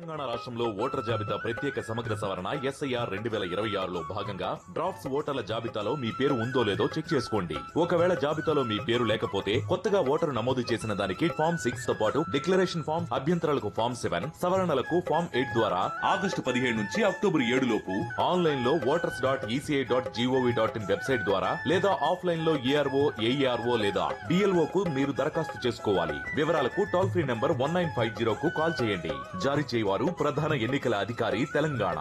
తెలంగాణ రాష్ట్రంలో ఓటర్ జాబితా ప్రత్యేక సమగ్ర సవరణ ఎస్ఐఆర్ రెండు వేల ఇరవై ఆరులో భాగంగా డ్రాఫ్ట్స్ ఓటర్ల జాబితాలో మీ పేరు ఉందో లేదో చెక్ చేసుకోండి ఒకవేళ జాబితాలో మీ పేరు లేకపోతే కొత్తగా ఓటరు నమోదు చేసిన దానికి ఫామ్ సిక్స్ తో పాటు డిక్లరేషన్ ఫామ్ అభ్యంతరాలకు ఫామ్ సెవెన్ సవరణలకు ఫామ్ ఎయిట్ ద్వారా ఆగస్టు పదిహేడు నుంచి అక్టోబర్ ఏడు లోపు ఆన్లైన్ లో voters dot ECI dot GOV dot in website ద్వారా లేదా ఆఫ్లైన్ లో ఏఆర్ఓ ఏఈఆర్ఓ లేదా డిఎల్ఓ కు మీరు దరఖాస్తు చేసుకోవాలి వివరాలకు toll free number one nine five zero కు కాల్ చేయండి జారీ చేయవారు ప్రధాన ఎన్నికల అధికారి తెలంగాణ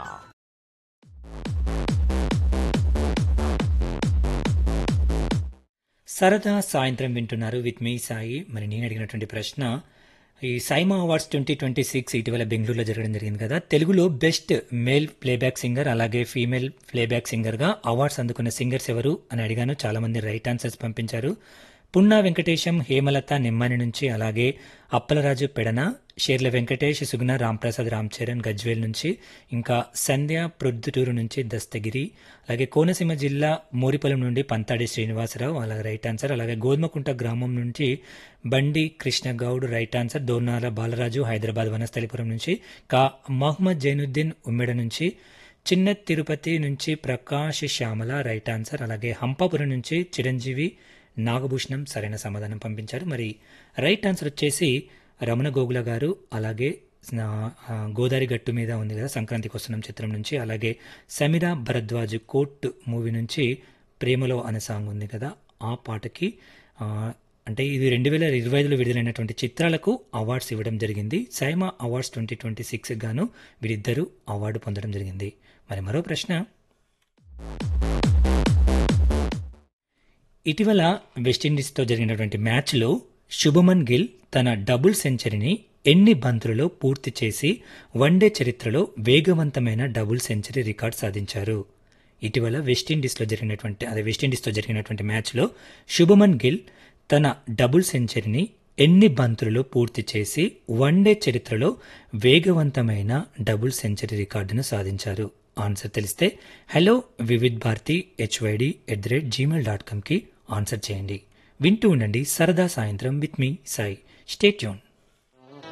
సరదా సాయంత్రం వింటున్నారు విత్ మీ సాయి మరి నేను అడిగినటువంటి ప్రశ్న ఈ SIIMA awards twenty twenty six ఇటీవల బెంగళూరులో జరగడం జరిగింది కదా తెలుగులో బెస్ట్ మేల్ ప్లేబ్యాక్ సింగర్ అలాగే ఫీమేల్ ప్లేబ్యాక్ సింగర్గా అవార్డ్స్ అందుకున్న సింగర్స్ ఎవరు అని అడిగాను చాలామంది రైట్ ఆన్సర్స్ పంపించారు పున్నా వెంకటేశం హేమలత నిమ్మని నుంచి అలాగే అప్పలరాజు పెడన షేర్ల వెంకటేష్ సుగుణ రాంప్రసాద్ రామ్ చరణ్ గజ్వేల్ నుంచి ఇంకా సంధ్య ప్రొద్దుటూరు నుంచి దస్తగిరి అలాగే కోనసీమ జిల్లా మోరిపల్లం నుండి పంతాడి శ్రీనివాసరావు అలాగే రైట్ ఆన్సర్ అలాగే గోధుమకుంట గ్రామం నుంచి బండి కృష్ణగౌడ్ రైట్ ఆన్సర్ దోర్నాల బాలరాజు హైదరాబాద్ వనస్థలిపురం నుంచి కా మహమ్మద్ జైనుద్దీన్ ఉమ్మెడ నుంచి చిన్న తిరుపతి నుంచి ప్రకాష్ శ్యామల రైట్ ఆన్సర్ అలాగే హంపాపురం నుంచి చిరంజీవి నాగభూషణం సరైన సమాధానం పంపించారు మరి రైట్ ఆన్సర్ వచ్చేసి రమణ గోగుల గారు అలాగే ఆ, ఆ, గోదావరి గట్టు మీద ఉంది కదా సంక్రాంతికి వస్తున్నాం చిత్రం నుంచి అలాగే సమీరా భరద్వాజ్ కోట్ మూవీ నుంచి ప్రేమలో అనే సాంగ్ ఉంది కదా ఆ పాటకి ఆ, అంటే ఇది రెండు వేల ఇరవై ఐదులో విడుదలైనటువంటి చిత్రాలకు అవార్డ్స్ ఇవ్వడం జరిగింది SIIMA awards twenty twenty six గాను వీరిద్దరూ అవార్డు పొందడం జరిగింది మరి మరో ప్రశ్న ఇటీవల వెస్టిండీస్తో జరిగినటువంటి మ్యాచ్లో శుభమన్ గిల్ తన డబుల్ సెంచరీని ఎన్ని బంతులలో పూర్తి చేసి వన్డే చరిత్రలో వేగవంతమైన డబుల్ సెంచరీ రికార్డ్ సాధించారు ఇటీవల వెస్టిండీస్లో జరిగినటువంటి అదే వెస్టిండీస్తో జరిగినటువంటి మ్యాచ్లో శుభమన్ గిల్ తన డబుల్ సెంచరీని ఎన్ని బంతులలో పూర్తి చేసి వన్డే చరిత్రలో వేగవంతమైన డబుల్ సెంచరీ రికార్డును సాధించారు ఆన్సర్ తెలిస్తే hello Vividh Bharati HYD at the rate Gmail dot కామ్కి ఆన్సర్ చేయండి వింటూ ఉండండి సరదా సాయంత్రం విత్ మీ సాయి స్టేట్ యూన్